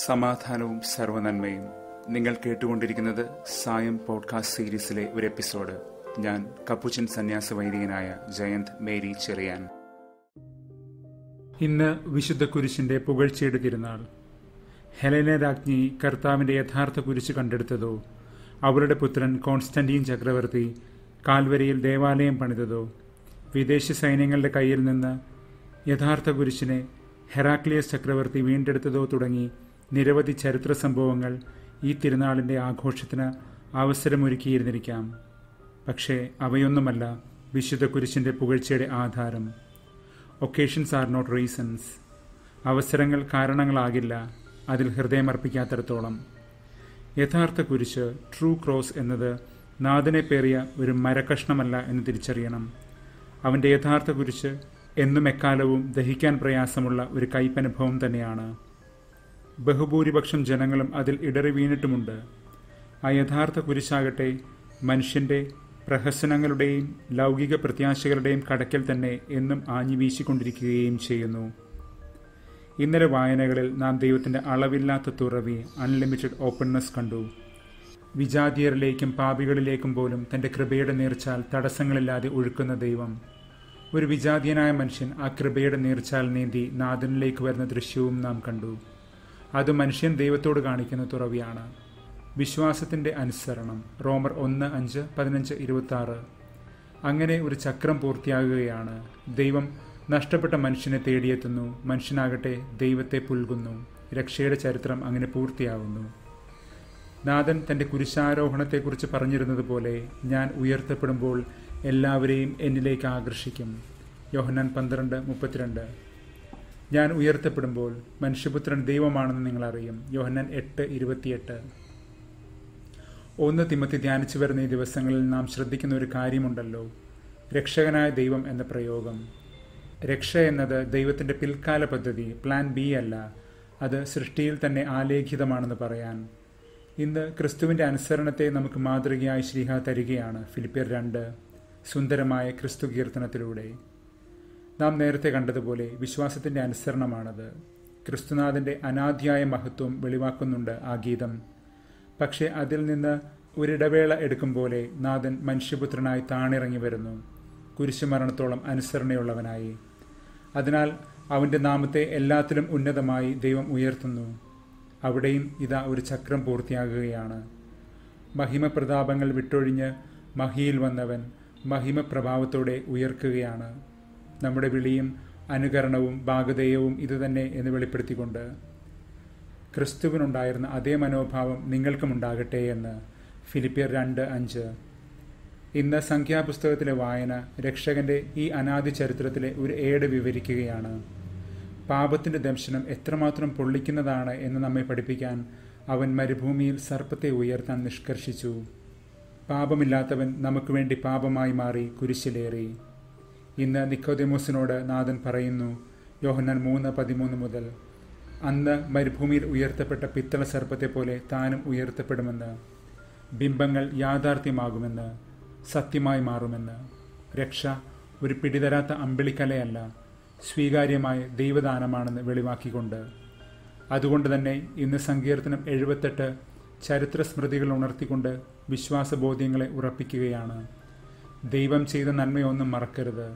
സമാധാനവും സർവനന്മയും നിങ്ങൾ കേട്ടുകൊണ്ടിരിക്കുന്നത് സായം പോഡ്കാസ്റ്റ് സീരീസിലെ ഒരു എപ്പിസോഡ് ഞാൻ കപ്പുച്ചൻ സന്യാസ വൈദികനായ ജയന്ത് മേരി ചെറിയാൻ ഇന്ന് വിശുദ്ധ കുരിശിന്റെ പുകഴ്ചയുടെ തിരുനാൾ ഹെലന രാജ്ഞി കർത്താവിന്റെ യഥാർത്ഥ കുരിശ് കണ്ടെടുത്തതോ അവളുടെ പുത്രൻ കോൺസ്റ്റന്റീൻ ചക്രവർത്തി കാൽവരിയിൽ ദേവാലയം പണിതതോ വിദേശ സൈന്യങ്ങളുടെ കയ്യിൽ നിന്ന് യഥാർത്ഥ കുരിശിനെ ഹെറാക്ലിയസ് ചക്രവർത്തി വീണ്ടെടുത്തതോ തുടങ്ങി നിരവധി ചരിത്ര സംഭവങ്ങൾ ഈ തിരുനാളിന്റെ ആഘോഷത്തിന് അവസരമൊരുക്കിയിരുന്നിരിക്കാം പക്ഷേ അവയൊന്നുമല്ല വിശുദ്ധ കുരിശിന്റെ പുകഴ്ചയുടെ ആധാരം ഒക്കേഷൻസ് ആർ നോട്ട് റീസൺസ് അവസരങ്ങൾ കാരണങ്ങളാകില്ല അതിൽ ഹൃദയമർപ്പിക്കാത്തിടത്തോളം യഥാർത്ഥ കുരിശ് ട്രൂ ക്രോസ് എന്നത് നാഥനെ പേറിയ ഒരു മരക്കഷ്ണമല്ല എന്ന് തിരിച്ചറിയണം അവൻ്റെ യഥാർത്ഥ കുരിശ് എന്നും എക്കാലവും ദഹിക്കാൻ പ്രയാസമുള്ള ഒരു കയ്പനുഭവം തന്നെയാണ് ബഹുഭൂരിപക്ഷം ജനങ്ങളും അതിൽ ഇടറി വീണിട്ടുമുണ്ട് ആ യഥാർത്ഥ കുരിശാകട്ടെ മനുഷ്യന്റെ പ്രഹസനങ്ങളുടെയും ലൗകിക പ്രത്യാശകളുടെയും കടക്കൽ തന്നെ എന്നും ആഞ്ഞു വീശിക്കൊണ്ടിരിക്കുകയും ചെയ്യുന്നു ഇന്നലെ വായനകളിൽ നാം ദൈവത്തിന്റെ അളവില്ലാത്ത തുറവി അൺലിമിറ്റഡ് ഓപ്പൺനെസ് കണ്ടു വിജാതീയരിലേക്കും പാപികളിലേക്കും പോലും തന്റെ കൃപയുടെ നീർച്ചാൽ തടസ്സങ്ങളില്ലാതെ ഒഴുക്കുന്ന ദൈവം ഒരു വിജാതീയനായ മനുഷ്യൻ ആ കൃപയുടെ നീർച്ചാൽ നീന്തി നാഥനിലേക്ക് വരുന്ന ദൃശ്യവും നാം കണ്ടു അത് മനുഷ്യൻ ദൈവത്തോട് കാണിക്കുന്ന തുറവിയാണ് വിശ്വാസത്തിന്റെ അനുസരണം റോമർ ഒന്ന് അഞ്ച് പതിനഞ്ച് ഇരുപത്തി ആറ് അങ്ങനെ ഒരു ചക്രം പൂർത്തിയാകുകയാണ് ദൈവം നഷ്ടപ്പെട്ട മനുഷ്യനെ തേടിയെത്തുന്നു മനുഷ്യനാകട്ടെ ദൈവത്തെ പുൽകുന്നു രക്ഷയുടെ ചരിത്രം അങ്ങനെ പൂർത്തിയാകുന്നു നാഥൻ തന്റെ കുരിശാരോഹണത്തെക്കുറിച്ച് പറഞ്ഞിരുന്നത് പോലെ ഞാൻ ഉയർത്തപ്പെടുമ്പോൾ എല്ലാവരെയും എന്നിലേക്ക് ആകർഷിക്കും യോഹന്നാൻ പന്ത്രണ്ട് മുപ്പത്തിരണ്ട് ഞാൻ ഉയർത്തപ്പെടുമ്പോൾ മനുഷ്യപുത്രൻ ദൈവമാണെന്ന് നിങ്ങൾ അറിയും യോഹന്നാൻ എട്ട് ഇരുപത്തിയെട്ട് ഒന്ന് തിമത്തി ധ്യാനിച്ചു വരുന്ന ഈ ദിവസങ്ങളിൽ നാം ശ്രദ്ധിക്കുന്ന ഒരു കാര്യമുണ്ടല്ലോ രക്ഷകനായ ദൈവം എന്ന പ്രയോഗം രക്ഷ എന്നത് ദൈവത്തിന്റെ പിൽക്കാല പദ്ധതി പ്ലാൻ ബി അല്ല അത് സൃഷ്ടിയിൽ തന്നെ ആലേഖിതമാണെന്ന് പറയാൻ ഇന്ന് ക്രിസ്തുവിന്റെ അനുസരണത്തെ നമുക്ക് മാതൃകയായി ശ്രീഹ തരികയാണ് ഫിലിപ്പിയർ രണ്ട് സുന്ദരമായ ക്രിസ്തു കീർത്തനത്തിലൂടെ നാം നേരത്തെ കണ്ടതുപോലെ വിശ്വാസത്തിന്റെ അനുസരണമാണത് ക്രിസ്തുനാഥന്റെ അനാദ്യായ മഹത്വം വെളിവാക്കുന്നുണ്ട് ആ ഗീതം പക്ഷേ അതിൽ നിന്ന് ഒരിടവേള എടുക്കും പോലെ നാഥൻ മനുഷ്യപുത്രനായി താണിറങ്ങി വരുന്നു കുരിശുമരണത്തോളം അനുസരണയുള്ളവനായി അതിനാൽ അവന്റെ നാമത്തെ എല്ലാത്തിലും ഉന്നതമായി ദൈവം ഉയർത്തുന്നു അവിടെയും ഇതാ ഒരു ചക്രം പൂർത്തിയാകുകയാണ് മഹിമപ്രതാപങ്ങൾ വിട്ടൊഴിഞ്ഞ് മഹിയിൽ വന്നവൻ മഹിമപ്രഭാവത്തോടെ ഉയർക്കുകയാണ് നമ്മുടെ വിളിയും അനുകരണവും ഭാഗധേയവും ഇതുതന്നെ എന്ന് വെളിപ്പെടുത്തിക്കൊണ്ട് ക്രിസ്തുവിനുണ്ടായിരുന്ന അതേ മനോഭാവം നിങ്ങൾക്കും ഉണ്ടാകട്ടെ എന്ന് ഫിലിപ്പിയർ രണ്ട് അഞ്ച് ഇന്ന് സംഖ്യാപുസ്തകത്തിലെ വായന രക്ഷകന്റെ ഈ അനാദി ചരിത്രത്തിലെ ഒരു ഏട് വിവരിക്കുകയാണ് പാപത്തിന്റെ ദംശനം എത്രമാത്രം പൊള്ളിക്കുന്നതാണ് എന്ന് നമ്മെ പഠിപ്പിക്കാൻ അവൻ മരുഭൂമിയിൽ സർപ്പത്തെ ഉയർത്താൻ നിഷ്കർഷിച്ചു പാപമില്ലാത്തവൻ നമുക്ക് വേണ്ടി പാപമായി മാറി കുരിശിലേറി ഇന്ന് നിക്കോദെമോസിനോട് നാഥൻ പറയുന്നു യോഹന്നാൻ മൂന്ന് പതിമൂന്ന് മുതൽ അന്ന് മരുഭൂമിയിൽ ഉയർത്തപ്പെട്ട പിത്തള സർപ്പത്തെ പോലെ താനും ഉയർത്തപ്പെടുമെന്ന് ബിംബങ്ങൾ യാഥാർത്ഥ്യമാകുമെന്ന് സത്യമായി മാറുമെന്ന് രക്ഷ ഒരു പിടിതരാത്ത അമ്പിളിക്കലയല്ല സ്വീകാര്യമായ ദൈവദാനമാണെന്ന് വെളിവാക്കിക്കൊണ്ട് അതുകൊണ്ട് തന്നെ ഇന്ന് സങ്കീർത്തനം എഴുപത്തെട്ട് ചരിത്ര സ്മൃതികൾ ഉണർത്തിക്കൊണ്ട് വിശ്വാസബോധ്യങ്ങളെ ഉറപ്പിക്കുകയാണ് ദൈവം ചെയ്ത നന്മയൊന്നും മറക്കരുത്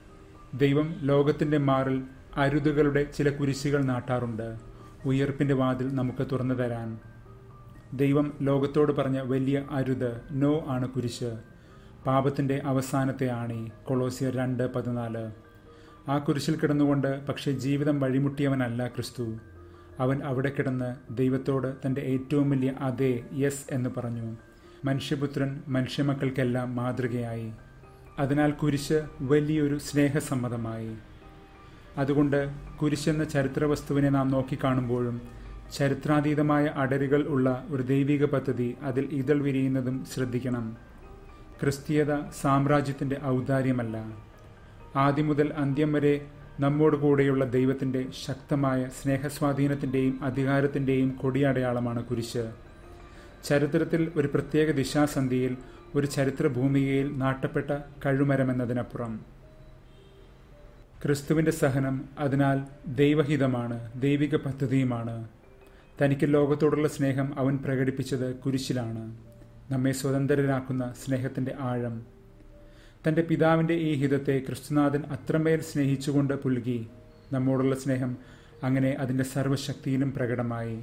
ദൈവം ലോകത്തിന്റെ മാറിൽ അരുതുകളുടെ ചില കുരിശുകൾ നാട്ടാറുണ്ട് ഉയർപ്പിന്റെ വാതിൽ നമുക്ക് തുറന്നു തരാൻ ദൈവം ലോകത്തോട് പറഞ്ഞ വലിയ അരുത് നോ ആണ് കുരിശ് പാപത്തിന്റെ അവസാനത്തെ ആണി കൊളോസിയർ രണ്ട് പതിനാല് ആ കുരിശിൽ കിടന്നുകൊണ്ട് പക്ഷേ ജീവിതം വഴിമുട്ടിയവനല്ല ക്രിസ്തു അവൻ അവിടെ കിടന്ന് ദൈവത്തോട് തന്റെ ഏറ്റവും വലിയ അതേ യെസ് എന്ന് പറഞ്ഞു മനുഷ്യപുത്രൻ മനുഷ്യമക്കൾക്കെല്ലാം മാതൃകയായി അതിനാൽ കുരിശ് വലിയൊരു സ്നേഹസമ്മതമായി അതുകൊണ്ട് കുരിശെന്ന ചരിത്രവസ്തുവിനെ നാം നോക്കിക്കാണുമ്പോഴും ചരിത്രാതീതമായ അടരുകൾ ഉള്ള ഒരു ദൈവിക പദ്ധതി അതിൽ ഇതൾ വിരിയുന്നതും ശ്രദ്ധിക്കണം ക്രിസ്തീയത സാമ്രാജ്യത്തിന്റെ ഔദാര്യമല്ല ആദ്യം മുതൽ അന്ത്യം വരെ നമ്മോട് കൂടെയുള്ള ദൈവത്തിന്റെ ശക്തമായ സ്നേഹസ്വാധീനത്തിന്റെയും അധികാരത്തിന്റെയും കൊടിയടയാളമാണ് കുരിശ് ചരിത്രത്തിൽ ഒരു പ്രത്യേക ദിശാസന്ധിയിൽ ഒരു ചരിത്ര ഭൂമികയിൽ നാട്ടപ്പെട്ട കഴുമരമെന്നതിനപ്പുറം ക്രിസ്തുവിന്റെ സഹനം അതിനാൽ ദൈവഹിതമാണ് ദൈവിക പദ്ധതിയുമാണ് തനിക്ക് ലോകത്തോടുള്ള സ്നേഹം അവൻ പ്രകടിപ്പിച്ചത് കുരിശിലാണ് നമ്മെ സ്വതന്ത്രരാക്കുന്ന സ്നേഹത്തിന്റെ ആഴം തന്റെ പിതാവിന്റെ ഈ ഹിതത്തെ ക്രിസ്തുനാഥൻ അത്രമേൽ സ്നേഹിച്ചുകൊണ്ട് പുൽകി നമ്മോടുള്ള സ്നേഹം അങ്ങനെ അതിന്റെ സർവശക്തിയിലും പ്രകടമായി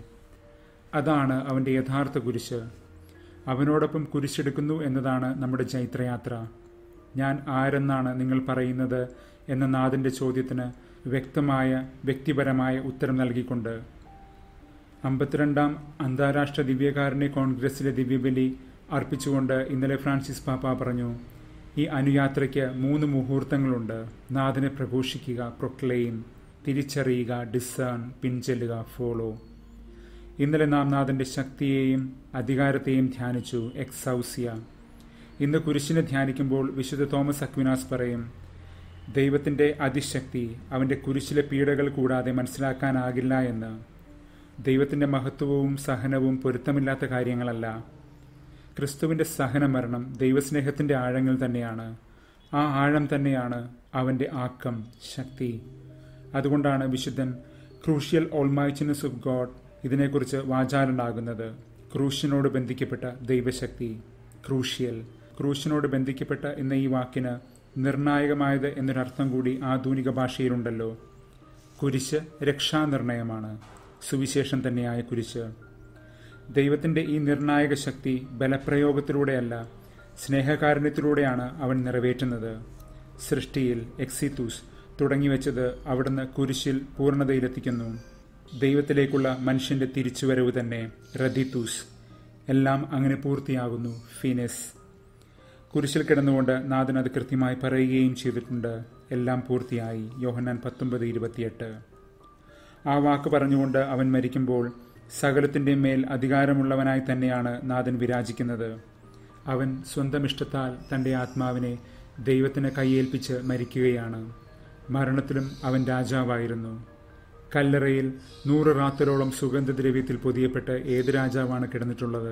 അതാണ് അവന്റെ യഥാർത്ഥ കുരിശ് അവനോടൊപ്പം കുരിശെടുക്കുന്നു എന്നതാണ് നമ്മുടെ ജൈത്രയാത്ര ഞാൻ ആരെന്നാണ് നിങ്ങൾ പറയുന്നത് എന്ന നാഥന്റെ ചോദ്യത്തിന് വ്യക്തമായ വ്യക്തിപരമായ ഉത്തരം നൽകിക്കൊണ്ട് അമ്പത്തിരണ്ടാം അന്താരാഷ്ട്ര ദിവ്യകാരുണ്യ കോൺഗ്രസിലെ ദിവ്യബലി അർപ്പിച്ചുകൊണ്ട് ഇന്നലെ ഫ്രാൻസിസ് പാപ്പ പറഞ്ഞു ഈ അനുയാത്രയ്ക്ക് മൂന്ന് മുഹൂർത്തങ്ങളുണ്ട് നാഥനെ പ്രഘോഷിക്കുക പ്രൊക്ലെയിം തിരിച്ചറിയുക ഡിസേൺ പിൻചെല്ലുക ഫോളോ ഇന്നലെ നാം നാഥന്റെ ശക്തിയെയും അധികാരത്തെയും ധ്യാനിച്ചു എക്സൗസിയ ഇന്ന് കുരിശിനെ ധ്യാനിക്കുമ്പോൾ വിശുദ്ധ തോമസ് അക്വിനാസ് പറയും ദൈവത്തിന്റെ അതിശക്തി അവന്റെ കുരിശിലെ പീഡകൾ കൂടാതെ മനസ്സിലാക്കാനാകില്ല എന്ന് ദൈവത്തിന്റെ മഹത്വവും സഹനവും പൊരുത്തമില്ലാത്ത കാര്യങ്ങളല്ല ക്രിസ്തുവിന്റെ സഹനമരണം ദൈവസ്നേഹത്തിന്റെ ആഴങ്ങൾ തന്നെയാണ് ആ ആഴം തന്നെയാണ് അവന്റെ ആക്കം ശക്തി അതുകൊണ്ടാണ് വിശുദ്ധൻ ക്രൂഷ്യൽ ഓൾമൈച്ചിനസ് ഓഫ് ഗോഡ് ഇതിനെക്കുറിച്ച് വാചാലുണ്ടാകുന്നത് ക്രൂഷ്യനോട് ബന്ധിക്കപ്പെട്ട ദൈവശക്തി ക്രൂഷ്യൽ ക്രൂശിനോട് ബന്ധിക്കപ്പെട്ട എന്ന ഈ വാക്കിന് നിർണായകമായത് എന്നൊരർത്ഥം കൂടി ആധുനിക ഭാഷയിലുണ്ടല്ലോ കുരിശ് രക്ഷാനിർണയമാണ് സുവിശേഷം തന്നെയായ കുരിശ് ദൈവത്തിന്റെ ഈ നിർണായക ശക്തി ബലപ്രയോഗത്തിലൂടെയല്ല സ്നേഹകാരുണ്യത്തിലൂടെയാണ് അവൻ നിറവേറ്റുന്നത് സൃഷ്ടിയിൽ എക്സിത്തൂസ് തുടങ്ങിവെച്ചത് അവിടുന്ന് കുരിശിൽ പൂർണ്ണതയിലെത്തിക്കുന്നു ദൈവത്തിലേക്കുള്ള മനുഷ്യന്റെ തിരിച്ചുവരവ് തന്നെ റദിത്തൂസ് എല്ലാം അങ്ങനെ പൂർത്തിയാകുന്നു ഫീനസ് കുരിശിൽ കിടന്നുകൊണ്ട് നാഥൻ അത് കൃത്യമായി പറയുകയും ചെയ്തിട്ടുണ്ട് എല്ലാം പൂർത്തിയായി യോഹന്നാൻ പത്തൊമ്പത് ഇരുപത്തിയെട്ട് ആ വാക്ക് പറഞ്ഞുകൊണ്ട് അവൻ മരിക്കുമ്പോൾ സകലത്തിൻ്റെ മേൽ അധികാരമുള്ളവനായി തന്നെയാണ് നാഥൻ വിരാജിക്കുന്നത് അവൻ സ്വന്തം ഇഷ്ടത്താൽ തൻ്റെ ആത്മാവിനെ ദൈവത്തിന് കൈയേൽപ്പിച്ച് മരിക്കുകയാണ് മരണത്തിലും അവൻ രാജാവായിരുന്നു കല്ലറയിൽ നൂറ് റാത്തരോളം സുഗന്ധദ്രവ്യത്തിൽ പൊതിയപ്പെട്ട് ഏത് രാജാവാണ് കിടന്നിട്ടുള്ളത്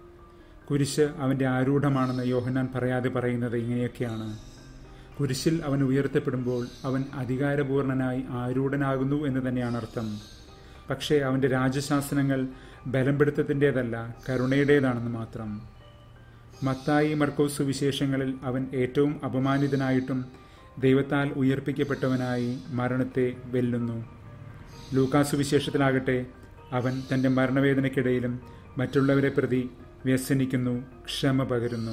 കുരിശ് അവന്റെ ആരൂഢമാണെന്ന് യോഹന്നാൻ പറയാതെ പറയുന്നത് ഇങ്ങനെയൊക്കെയാണ് കുരിശിൽ അവൻ ഉയർത്തപ്പെടുമ്പോൾ അവൻ അധികാരപൂർണനായി ആരൂഢനാകുന്നു എന്ന് തന്നെയാണ് അർത്ഥം പക്ഷേ അവന്റെ രാജശാസനങ്ങൾ ബലംപിടുത്തത്തിൻ്റെതല്ല കരുണയുടേതാണെന്ന് മാത്രം മത്തായി മർക്കോസ് സുവിശേഷങ്ങളിൽ അവൻ ഏറ്റവും അപമാനിതനായിട്ടും ദൈവത്താൽ ഉയർപ്പിക്കപ്പെട്ടവനായി മരണത്തെ വെല്ലുന്നു ലൂക്കാസ് വിശേഷത്തിലാകട്ടെ അവൻ തന്റെ മരണവേദനയ്ക്കിടയിലും മറ്റുള്ളവരെ പ്രതി വ്യസനിക്കുന്നു ക്ഷമ പകരുന്നു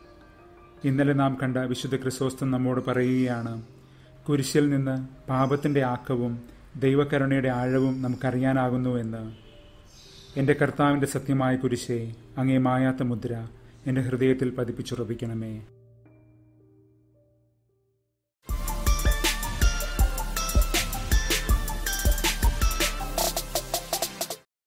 ഇന്നലെ നാം കണ്ട വിശുദ്ധ ക്രിസോസ്തം നമ്മോട് പറയുകയാണ് കുരിശിൽ നിന്ന് പാപത്തിന്റെ ആക്കവും ദൈവകരുണയുടെ ആഴവും നമുക്കറിയാനാകുന്നു എന്ന് എൻ്റെ കർത്താവിൻ്റെ സത്യമായ കുരിശേ അങ്ങേ മായാത്ത മുദ്ര എൻ്റെ ഹൃദയത്തിൽ പതിപ്പിച്ചുറപ്പിക്കണമേ